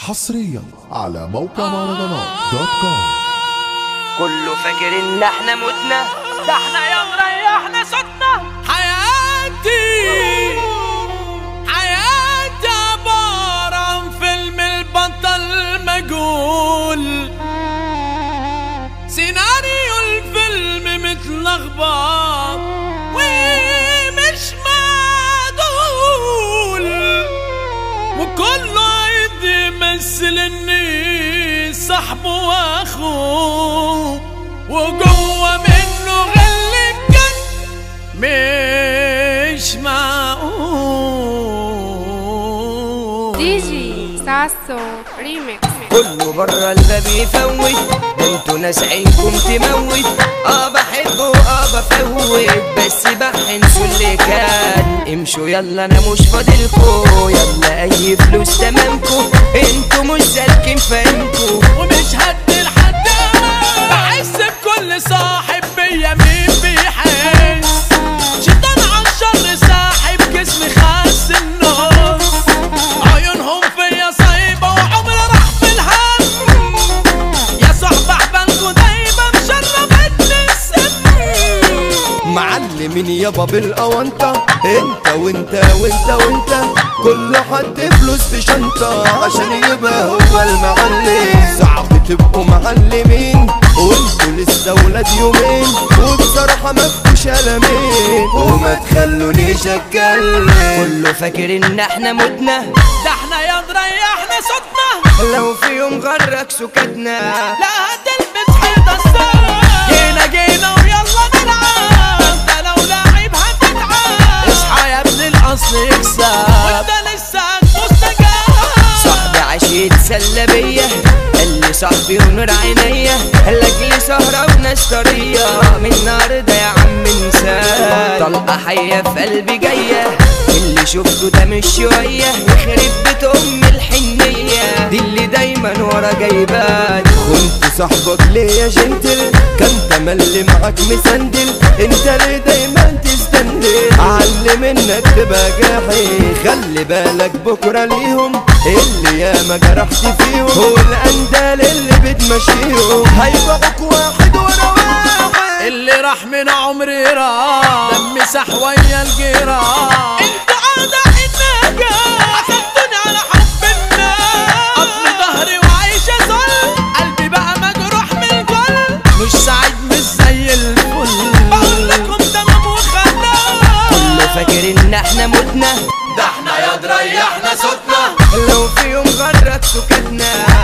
حصريا على موقع مهرجانات دوت كوم كله فاكر ان احنا متنا ده احنا يا مريحنا صوتنا حياتي حياتي عبارة عن فيلم البطل مجهول سيناريو الفيلم متلخبط ومش معدول وكله عايز يمثل اني صاحبه واخوه وجوه منه غل بجد مش معقول دي جي ساسو ريميكس كله بره الباب يفوت ده انتوا ناس عينكم تموت اه بحبه اه بفوت بس بحنسوا اللي كان امشوا يلا انا مش فاضلكوا يلا اي فلوس تمامكوا انتوا مش سالكين فاهمكوا ومش هدي لحد أمان. بحس بكل صاحب بيا مين بيحس شيطان عالشر ساحب جسمي خاس النص عيونهم فيا صايبة وعمري راح في الهم يا صاحب احبالكوا دايما مشربتني السم معلمين يابا بالأونطة انت وانت وانت وانت كل حد فلوس في شنطة عشان يبقى هو المعلم صعب تبقوا معلمين وانتوا لسه ولاد يومين وبصراحة ما فيكوش قلمين وما تخلونيش اتكلم كله فاكر ان احنا متنا ده احنا يا مريحنا صوتنا لو في يوم غرك سكتنا لا هتلبس حيطة السما جينا جينا ويلا نلعب انت لو لاعب هتتعب اصحى يا ابن الاصل يكسب وانت لسه مستجاب صاحبي عاش يتسلى بيا قال لي صاحبي ونور عينيا لاجلي سهرة وناس طرية من النهاردة يا عم انسان طلقة حية في قلبي جاية اللي شفته ده مش شوية يخرب بيت ام الحنية دي اللي دايما ورا جايبان كنت صاحبك ليه يا جنتل كان تملي معاك مسندل انت ليه دايما تستندل علم انك تبقى جاحي خلي بالك بكرة ليهم اللي ياما جرحت فيهم هو الاندال اللي بتمشيهم هيبقوك واحد ورا واحد اللي راح من عمري راح دمي سح ويا الجيران انت قاعدة النجا اخدتني على حب الناس قطمي ظهري وعايشة ظل قلبي بقى مجروح من الجل مش سعيد مش زي الفل بقول لكم تمام وخلاص كله فاكر ان احنا متنا ده احنا يا دريحنا صوتنا لو في يوم غرك سكتنا